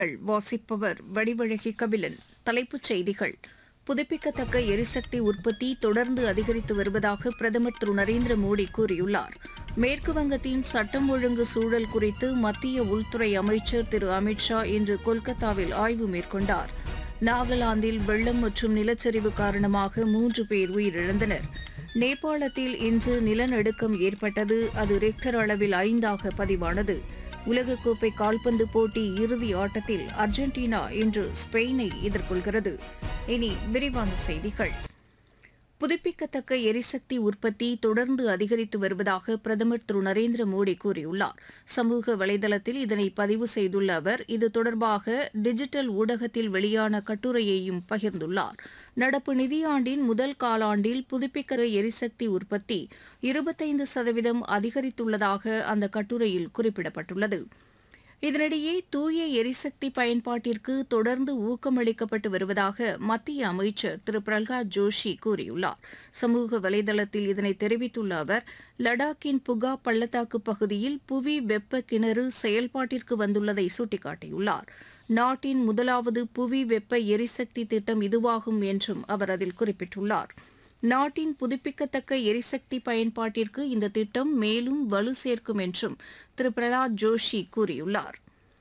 வாசிப்பவர் வடிவழகி கபிலன் தலைப்புச் செய்திகள் புதுப்பிக்கத்தக்க எரிசக்தி உற்பத்தி தொடர்ந்து அதிகரித்து வருவதாக பிரதமர் திரு நரேந்திர மோடி கூறியுள்ளார் மேற்கு வங்கத்தின் சட்டம் ஒழுங்கு சூழல் குறித்து மத்திய உள்துறை அமைச்சர் திரு அமித் ஷா இன்று கொல்கத்தாவில் ஆய்வு மேற்கொண்டார் நாகாலாந்தில் வெள்ளம் மற்றும் நிலச்சரிவு காரணமாக மூன்று பேர் உயிரிழந்தனர் நேபாளத்தில் இன்று நிலநடுக்கம் ஏற்பட்டது அது ரெக்டர் அளவில் ஐந்தாக பதிவானது உலகக்கோப்பை கால்பந்து போட்டி இறுதி ஆட்டத்தில் அர்ஜென்டினா இன்று ஸ்பெயினை எதிர்கொள்கிறது இனி விரிவான செய்திகள் புதுப்பிக்கத்தக்க எரிசக்தி உற்பத்தி தொடர்ந்து அதிகரித்து வருவதாக பிரதமர் திரு நரேந்திர மோடி கூறியுள்ளார் சமூக வலைதளத்தில் இதனை பதிவு செய்துள்ள அவர் இது தொடர்பாக டிஜிட்டல் ஊடகத்தில் வெளியான கட்டுரையையும் பகிர்ந்துள்ளார் நடப்பு நிதியாண்டின் முதல் காலாண்டில் புதுப்பிக்க எரிசக்தி உற்பத்தி இருபத்தைந்து சதவீதம் அதிகரித்துள்ளதாக அந்த கட்டுரையில் குறிப்பிடப்பட்டுள்ளது இதனிடையே தூய எரிசக்தி பயன்பாட்டிற்கு தொடர்ந்து ஊக்கமளிக்கப்பட்டு வருவதாக மத்திய அமைச்சர் திரு பிரகலாத் ஜோஷி கூறியுள்ளார் சமூக வலைதளத்தில் இதனை தெரிவித்துள்ள அவர் லடாக்கின் புகா பள்ளத்தாக்கு பகுதியில் புவி வெப்ப கிணறு செயல்பாட்டிற்கு வந்துள்ளதை சுட்டிக்காட்டியுள்ளார் நாட்டின் முதலாவது புவி வெப்ப எரிசக்தி திட்டம் இதுவாகும் என்றும் அவர் அதில் குறிப்பிட்டுள்ளார் நாட்டின் புதுப்பிக்கத்தக்க எரிசக்தி பயன்பாட்டிற்கு இந்த திட்டம் மேலும் வலு சேர்க்கும் என்றும் திரு பிரகலாத் ஜோஷி கூறியுள்ளார்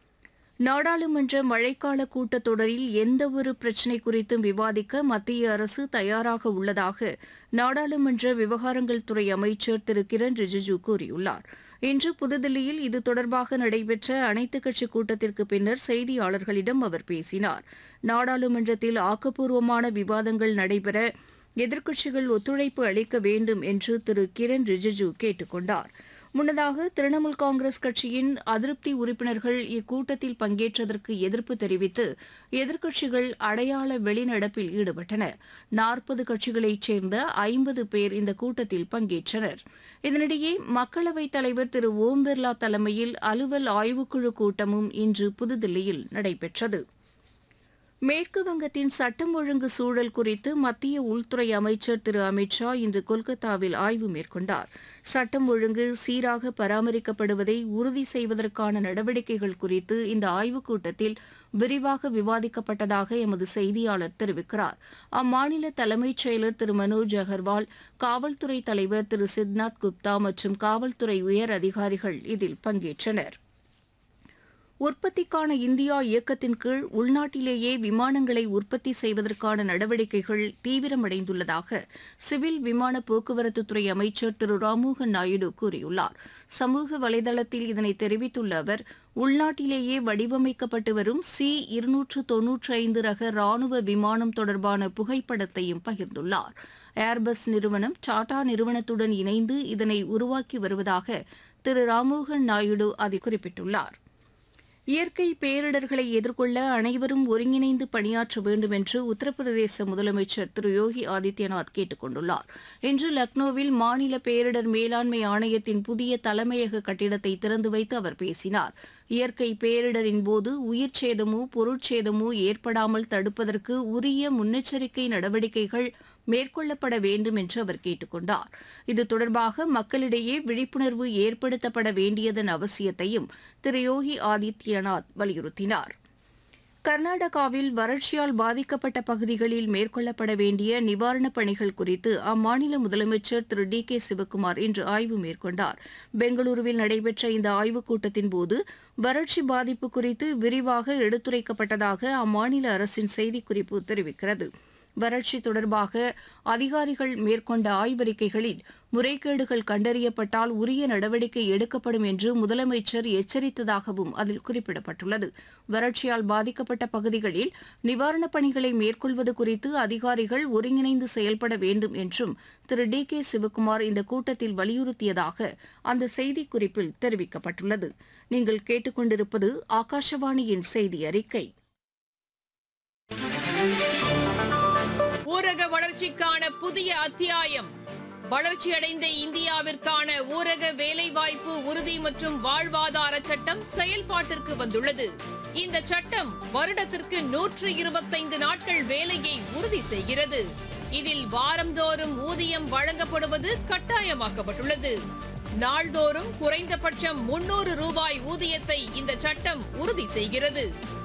நாடாளுமன்ற மழைக்கால கூட்டத்தொடரில் எந்தவொரு பிரச்சினை குறித்தும் விவாதிக்க மத்திய அரசு தயாராக உள்ளதாக நாடாளுமன்ற விவகாரங்கள் துறை அமைச்சர் திரு கிரண் ரிஜிஜு கூறியுள்ளார் இன்று புதுதில்லியில் இது தொடர்பாக நடைபெற்ற அனைத்துக் கட்சி கூட்டத்திற்கு பின்னர் செய்தியாளர்களிடம் அவர் பேசினார் நாடாளுமன்றத்தில் ஆக்கப்பூர்வமான விவாதங்கள் நடைபெற எதிர்க்கட்சிகள் ஒத்துழைப்பு அளிக்க வேண்டும் என்று திரு கிரண் ரிஜிஜு கேட்டுக் கொண்டார் முன்னதாக திரிணாமுல் காங்கிரஸ் கட்சியின் அதிருப்தி உறுப்பினர்கள் இக்கூட்டத்தில் பங்கேற்றதற்கு எதிர்ப்பு தெரிவித்து எதிர்க்கட்சிகள் அடையாள வெளிநடப்பில் ஈடுபட்டன நாற்பது கட்சிகளைச் சேர்ந்த ஐம்பது பேர் இந்த கூட்டத்தில் பங்கேற்றனர் இதனிடையே மக்களவைத் தலைவர் திரு ஓம் பிர்லா தலைமையில் அலுவல் ஆய்வுக்குழு கூட்டமும் இன்று புதுதில்லியில் நடைபெற்றது மேற்கு வங்கத்தின் சட்டம் ஒழுங்கு சூழல் குறித்து மத்திய உள்துறை அமைச்சர் திரு அமித் ஷா இன்று கொல்கத்தாவில் ஆய்வு மேற்கொண்டார் சட்டம் ஒழுங்கு சீராக பராமரிக்கப்படுவதை உறுதி செய்வதற்கான நடவடிக்கைகள் குறித்து இந்த ஆய்வுக் கூட்டத்தில் விரிவாக விவாதிக்கப்பட்டதாக எமது செய்தியாளர் தெரிவிக்கிறார் அம்மாநில தலைமைச் செயலர் திரு மனோஜ் அகர்வால் காவல்துறை தலைவர் திரு சித்நாத் குப்தா மற்றும் காவல்துறை உயர் அதிகாரிகள் இதில் பங்கேற்றனர் உற்பத்திக்கான இந்தியா இயக்கத்தின் கீழ் உள்நாட்டிலேயே விமானங்களை உற்பத்தி செய்வதற்கான நடவடிக்கைகள் தீவிரமடைந்துள்ளதாக சிவில் விமான போக்குவரத்துத்துறை அமைச்சர் திரு ராம்மோகன் நாயுடு கூறியுள்ளார் சமூக வலைதளத்தில் இதனை தெரிவித்துள்ள அவர் உள்நாட்டிலேயே வடிவமைக்கப்பட்டு வரும் சி இருநூற்று தொன்னூற்றி ஐந்து ரக ராணுவ விமானம் தொடர்பான புகைப்படத்தையும் பகிர்ந்துள்ளார் ஏர்பஸ் நிறுவனம் டாடா நிறுவனத்துடன் இணைந்து இதனை உருவாக்கி வருவதாக திரு ராம்மோகன் நாயுடு அதில் குறிப்பிட்டுள்ளார் இயற்கை பேரிடர்களை எதிர்கொள்ள அனைவரும் ஒருங்கிணைந்து பணியாற்ற வேண்டும் என்று உத்தரப்பிரதேச முதலமைச்சர் திரு யோகி ஆதித்யநாத் கேட்டுக் கொண்டுள்ளார் இன்று லக்னோவில் மாநில பேரிடர் மேலாண்மை ஆணையத்தின் புதிய தலைமையக கட்டிடத்தை திறந்து வைத்து அவர் பேசினார் இயற்கை பேரிடரின் போது உயிர் சேதமோ பொருட்சேதமோ ஏற்படாமல் தடுப்பதற்கு உரிய முன்னெச்சரிக்கை நடவடிக்கைகள் மேற்கொள்ளப்பட வேண்டும் என்று அவர் கேட்டுக் கொண்டார் இது தொடர்பாக மக்களிடையே விழிப்புணர்வு ஏற்படுத்தப்பட வேண்டியதன் அவசியத்தையும் திரு யோகி ஆதித்யநாத் வலியுறுத்தினார் கர்நாடகாவில் வறட்சியால் பாதிக்கப்பட்ட பகுதிகளில் மேற்கொள்ளப்பட வேண்டிய நிவாரணப் பணிகள் குறித்து அம்மாநில முதலமைச்சர் திரு டி கே சிவக்குமார் இன்று ஆய்வு மேற்கொண்டார் பெங்களூருவில் நடைபெற்ற இந்த ஆய்வுக் கூட்டத்தின் போது வறட்சி பாதிப்பு குறித்து விரிவாக எடுத்துரைக்கப்பட்டதாக அம்மாநில அரசின் செய்திக்குறிப்பு தெரிவிக்கிறது வறட்சி தொடர்பாக அதிகாரிகள் மேற்கொண்ட ஆய்வறிக்கைகளில் முறைகேடுகள் கண்டறியப்பட்டால் உரிய நடவடிக்கை எடுக்கப்படும் என்று முதலமைச்சர் எச்சரித்ததாகவும் அதில் குறிப்பிடப்பட்டுள்ளது வறட்சியால் பாதிக்கப்பட்ட பகுதிகளில் நிவாரணப் பணிகளை மேற்கொள்வது குறித்து அதிகாரிகள் ஒருங்கிணைந்து செயல்பட வேண்டும் என்றும் திரு டி கே சிவக்குமார் இந்த கூட்டத்தில் வலியுறுத்தியதாக அந்த செய்திக்குறிப்பில் தெரிவிக்கப்பட்டுள்ளது நீங்கள் கேட்டுக்கொண்டிருப்பது ஆகாஷவாணியின் செய்தி அறிக்கை ஊரக வளர்ச்சிக்கான புதிய அத்தியாயம் வளர்ச்சியடைந்த இந்தியாவிற்கான ஊரக வேலைவாய்ப்பு உறுதி மற்றும் வாழ்வாதார சட்டம் செயல்பாட்டிற்கு வந்துள்ளது இந்த சட்டம் வருடத்திற்கு நூற்று இருபத்தைந்து நாட்கள் வேலையை உறுதி செய்கிறது இதில் வாரந்தோறும் ஊதியம் வழங்கப்படுவது கட்டாயமாக்கப்பட்டுள்ளது நாள்தோறும் குறைந்தபட்சம் முன்னூறு ரூபாய் ஊதியத்தை இந்த சட்டம் உறுதி செய்கிறது